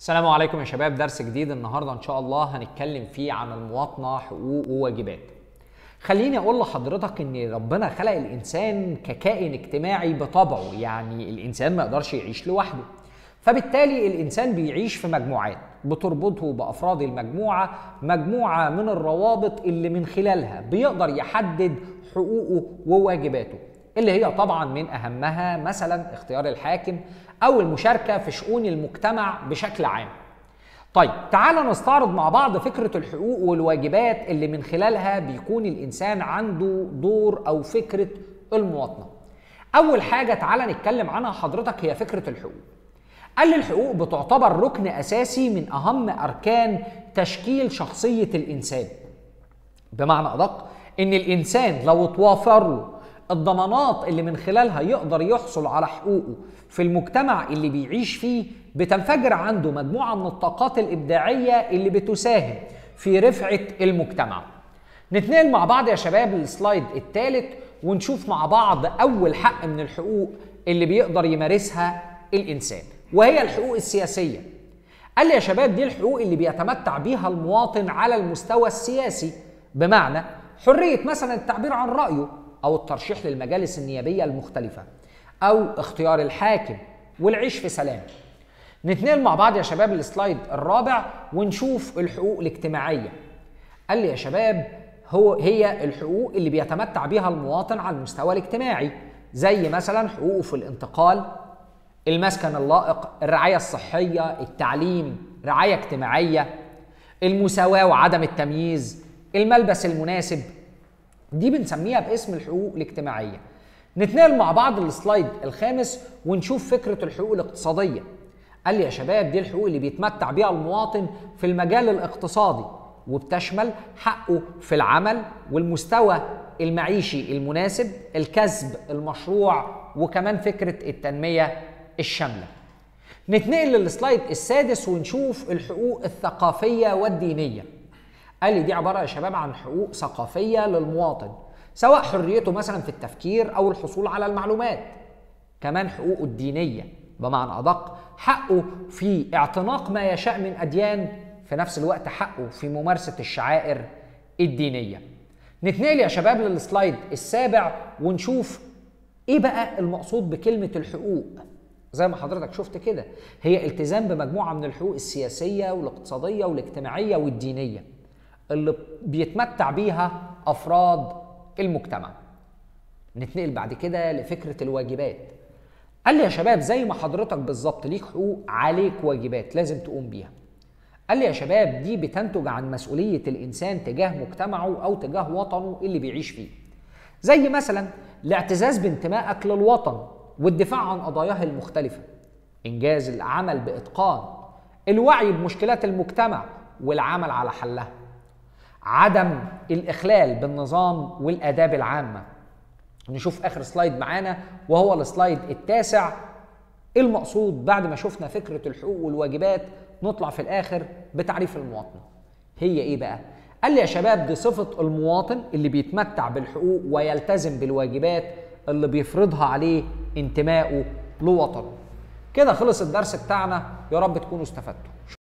السلام عليكم يا شباب درس جديد النهارده ان شاء الله هنتكلم فيه عن المواطنه حقوق وواجبات خليني اقول لحضرتك ان ربنا خلق الانسان ككائن اجتماعي بطبعه يعني الانسان ما يقدرش يعيش لوحده فبالتالي الانسان بيعيش في مجموعات بتربطه بافراد المجموعه مجموعه من الروابط اللي من خلالها بيقدر يحدد حقوقه وواجباته اللي هي طبعا من اهمها مثلا اختيار الحاكم او المشاركه في شؤون المجتمع بشكل عام. طيب تعال نستعرض مع بعض فكره الحقوق والواجبات اللي من خلالها بيكون الانسان عنده دور او فكره المواطنه. اول حاجه تعال نتكلم عنها حضرتك هي فكره الحقوق. قال لي الحقوق بتعتبر ركن اساسي من اهم اركان تشكيل شخصيه الانسان. بمعنى ادق ان الانسان لو توافر له الضمانات اللي من خلالها يقدر يحصل على حقوقه في المجتمع اللي بيعيش فيه بتنفجر عنده مجموعة من الطاقات الإبداعية اللي بتساهم في رفعة المجتمع نتنقل مع بعض يا شباب السلايد الثالث ونشوف مع بعض أول حق من الحقوق اللي بيقدر يمارسها الإنسان وهي الحقوق السياسية قال لي يا شباب دي الحقوق اللي بيتمتع بيها المواطن على المستوى السياسي بمعنى حرية مثلا التعبير عن رأيه أو الترشيح للمجالس النيابية المختلفة أو اختيار الحاكم والعيش في سلام نتنقل مع بعض يا شباب السلايد الرابع ونشوف الحقوق الاجتماعية قال لي يا شباب هو هي الحقوق اللي بيتمتع بها المواطن على المستوى الاجتماعي زي مثلا حقوقه في الانتقال المسكن اللائق الرعاية الصحية التعليم رعاية اجتماعية المساواة وعدم التمييز الملبس المناسب دي بنسميها باسم الحقوق الاجتماعيه نتنقل مع بعض السلايد الخامس ونشوف فكره الحقوق الاقتصاديه قال لي يا شباب دي الحقوق اللي بيتمتع بيها المواطن في المجال الاقتصادي وبتشمل حقه في العمل والمستوى المعيشي المناسب الكسب المشروع وكمان فكره التنميه الشامله نتنقل للسلايد السادس ونشوف الحقوق الثقافيه والدينيه قال لي دي عباره يا شباب عن حقوق ثقافيه للمواطن سواء حريته مثلا في التفكير او الحصول على المعلومات كمان حقوقه الدينيه بمعنى ادق حقه في اعتناق ما يشاء من اديان في نفس الوقت حقه في ممارسه الشعائر الدينيه نتنقل يا شباب للسلايد السابع ونشوف ايه بقى المقصود بكلمه الحقوق زي ما حضرتك شفت كده هي التزام بمجموعه من الحقوق السياسيه والاقتصاديه والاجتماعيه والدينيه اللي بيتمتع بيها افراد المجتمع نتنقل بعد كده لفكره الواجبات قال لي يا شباب زي ما حضرتك بالظبط ليك حقوق عليك واجبات لازم تقوم بيها قال لي يا شباب دي بتنتج عن مسؤوليه الانسان تجاه مجتمعه او تجاه وطنه اللي بيعيش فيه زي مثلا الاعتزاز بانتمائك للوطن والدفاع عن قضاياه المختلفه انجاز العمل باتقان الوعي بمشكلات المجتمع والعمل على حلها عدم الاخلال بالنظام والاداب العامه نشوف اخر سلايد معانا وهو السلايد التاسع المقصود بعد ما شفنا فكره الحقوق والواجبات نطلع في الاخر بتعريف المواطنه هي ايه بقى قال لي يا شباب دي صفه المواطن اللي بيتمتع بالحقوق ويلتزم بالواجبات اللي بيفرضها عليه انتمائه لوطنه كده خلص الدرس بتاعنا يا رب تكونوا استفدتوا